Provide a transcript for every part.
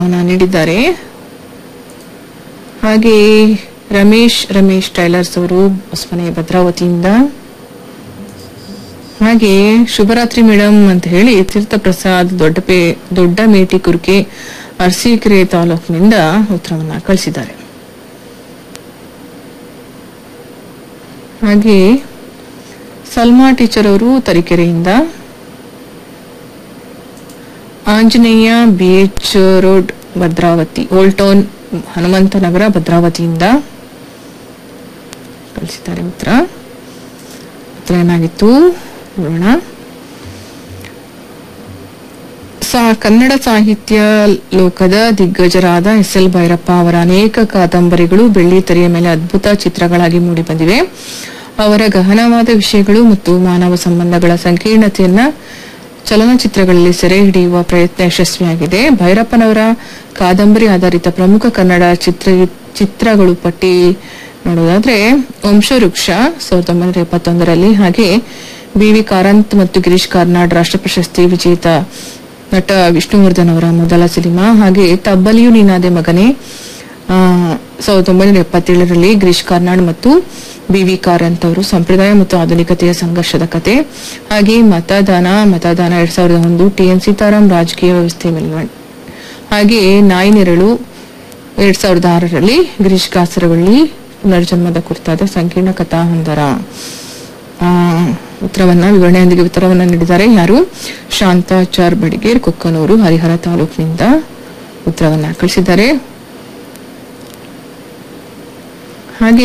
ನೀಡಿದ್ದಾರೆ ಹಾಗೆ ರಮೇಶ್ ರಮೇಶ್ ಟೈಲರ್ಸ್ ಅವರು ಹೊಸಮನೆ ಭದ್ರಾವತಿಯಿಂದ ಹಾಗೆ ಶುಭರಾತ್ರಿ ಮೇಡಮ್ ಅಂತ ಹೇಳಿ ತೀರ್ಥ ಪ್ರಸಾದ್ ದೊಡ್ಡಪೇ ದೊಡ್ಡ ಮೇಟಿ ಕುರ್ಕೆ ಅರಸೀಕೆರೆ ತಾಲೂಕಿನಿಂದ ಉತ್ತರವನ್ನ ಕಳಿಸಿದ್ದಾರೆ ಹಾಗೆ ಸಲ್ಮಾ ಟೀಚರ್ ಅವರು ತರೀಕೆರೆಯಿಂದ Anjaneya BH road Bhadravati old town Hanumanthanagara ಭದ್ರಾವತಿಯಿಂದ ಕಳಿಸಿದ್ದಾರೆ ಉತ್ತರ ಉತ್ತರ ಏನಾಗಿತ್ತು ನೋಡೋಣ ಸಾ ಕನ್ನಡ ಸಾಹಿತ್ಯ ಲೋಕದ ದಿಗ್ಗಜರಾದ ಎಸ್ ಎಲ್ ಭೈರಪ್ಪ ಅವರ ಅನೇಕ ಕಾದಂಬರಿಗಳು ಬೆಳ್ಳಿ ತೆರೆಯ ಮೇಲೆ ಅದ್ಭುತ ಚಿತ್ರಗಳಾಗಿ ಮೂಡಿಬಂದಿವೆ ಅವರ ಗಹನವಾದ ವಿಷಯಗಳು ಮತ್ತು ಮಾನವ ಸಂಬಂಧಗಳ ಸಂಕೀರ್ಣತೆಯನ್ನ ಚಲನಚಿತ್ರಗಳಲ್ಲಿ ಸೆರೆ ಹಿಡಿಯುವ ಪ್ರಯತ್ನ ಯಶಸ್ವಿಯಾಗಿದೆ ಭೈರಪ್ಪನವರ ಕಾದಂಬರಿ ಆಧಾರಿತ ಪ್ರಮುಖ ಕನ್ನಡ ಚಿತ್ರ ಚಿತ್ರಗಳು ಪಟ್ಟಿ ನೋಡೋದಾದ್ರೆ ವಂಶವೃಕ್ಷ ಸಾವಿರದ ಒಂಬೈನೂರ ಎಪ್ಪತ್ತೊಂದರಲ್ಲಿ ಹಾಗೆ ಬಿ ವಿ ಕಾರಂತ್ ಮತ್ತು ಗಿರೀಶ್ ಕಾರ್ನಾಡ್ ರಾಷ್ಟ್ರ ಪ್ರಶಸ್ತಿ ವಿಜೇತ ನಟ ವಿಷ್ಣುವರ್ಧನ್ ಅವರ ಮೊದಲ ಸಿನಿಮಾ ಹಾಗೆ ತಬ್ಬಲಿಯು ನೀನಾದೆ ಮಗನೇ ಆ, ಸಾವಿರದ ಒಂಬೈನೂರ ಎಪ್ಪತ್ತೇಳರಲ್ಲಿ ಗಿರೀಶ್ ಕಾರ್ನಾಡ್ ಮತ್ತು ಬಿ ವಿ ಕಾರಂತ್ ಅವರು ಸಂಪ್ರದಾಯ ಮತ್ತು ಆಧುನಿಕತೆಯ ಸಂಘರ್ಷದ ಕತೆ ಹಾಗೆ ಮತದಾನ ಮತದಾನ ಎರಡ್ ಸಾವಿರದ ಒಂದು ಟಿ ಎನ್ ಸೀತಾರಾಮ್ ರಾಜಕೀಯ ವ್ಯವಸ್ಥೆ ಮೇಲ್ಮನ್ ಹಾಗೆ ನಾಯಿ ನೆರಳು ಎರಡ್ ಸಾವಿರದ ಆರರಲ್ಲಿ ಗಿರೀಶ್ ಕಾಸರವಳ್ಳಿ ಪುನರ್ಜನ್ಮದ ಕುರಿತಾದ ಸಂಕೀರ್ಣ ಕಥಾಹಂದರ ಆ, ಉತ್ತರವನ್ನ ವಿವರಣೆಯೊಂದಿಗೆ ಉತ್ತರವನ್ನ ನೀಡಿದ್ದಾರೆ ಯಾರು ಶಾಂತಾಚಾರ್ ಬಡಿಗೇರ್ ಕೊಕ್ಕನೂರು ಹರಿಹರ ತಾಲೂಕಿನಿಂದ ಉತ್ತರವನ್ನ ಕಳಿಸಿದ್ದಾರೆ ಹಾಗೆ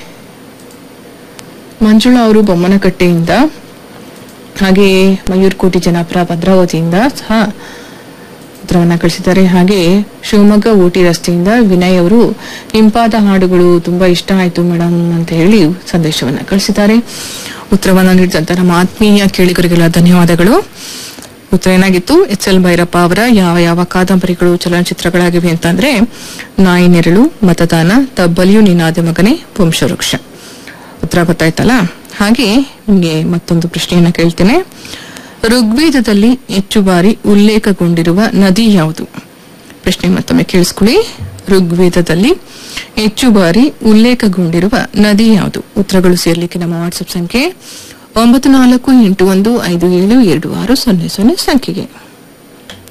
ಮಂಜುಳಾ ಅವರು ಬೊಮ್ಮನಕಟ್ಟೆಯಿಂದ ಹಾಗೆ ಮಯೂರ್ಕೋಟಿ ಜನಾಪುರ ಭದ್ರಾವತಿಯಿಂದ ಸಹ ಉತ್ತರವನ್ನ ಕಳಿಸಿದ್ದಾರೆ ಹಾಗೆ ಶಿವಮೊಗ್ಗ ಊಟಿ ರಸ್ತೆಯಿಂದ ವಿನಯ್ ಅವರು ಇಂಪಾದ ಹಾಡುಗಳು ತುಂಬಾ ಇಷ್ಟ ಆಯ್ತು ಮೇಡಮ್ ಅಂತ ಹೇಳಿ ಸಂದೇಶವನ್ನ ಕಳಿಸಿದ್ದಾರೆ ಉತ್ತರವನ್ನ ನೀಡಿದಂತ ನಮ್ಮ ಆತ್ಮೀಯ ಕೇಳಿಗರಿಗೆಲ್ಲ ಧನ್ಯವಾದಗಳು ಉತ್ತರ ಏನಾಗಿತ್ತು ಎಚ್ ಎಲ್ ಭೈರಪ್ಪ ಅವರ ಯಾವ ಯಾವ ಕಾದಂಬರಿಗಳು ಚಲನಚಿತ್ರಗಳಾಗಿವೆ ಅಂತಂದ್ರೆ ನಾಯಿ ನೆರಳು ಮತದಾನ ತಬ್ಬಲಿಯು ನಿನಾದೆ ಮಗನೇ ವಂಶವೃಕ್ಷ ಉತ್ತರ ಗೊತ್ತಾಯ್ತಲ್ಲ ಹಾಗೆ ನಿಮಗೆ ಮತ್ತೊಂದು ಪ್ರಶ್ನೆಯನ್ನ ಕೇಳ್ತೇನೆ ಋಗ್ವೇದದಲ್ಲಿ ಹೆಚ್ಚು ಬಾರಿ ಉಲ್ಲೇಖಗೊಂಡಿರುವ ನದಿ ಯಾವುದು ಪ್ರಶ್ನೆ ಮತ್ತೊಮ್ಮೆ ಕೇಳಿಸ್ಕೊಳ್ಳಿ ಋಗ್ವೇದದಲ್ಲಿ ಹೆಚ್ಚು ಬಾರಿ ಉಲ್ಲೇಖಗೊಂಡಿರುವ ನದಿ ಯಾವುದು ಉತ್ತರಗಳು ಸೇರ್ಲಿಕ್ಕೆ ನಮ್ಮ ವಾಟ್ಸ್ಆಪ್ ಸಂಖ್ಯೆ ಒಂಬತ್ತು ನಾಲ್ಕು ಎಂಟು ಒಂದು ಐದು ಏಳು ಎರಡು ಆರು ಸೊನ್ನೆ ಸೊನ್ನೆ ಸಂಖ್ಯೆಗೆ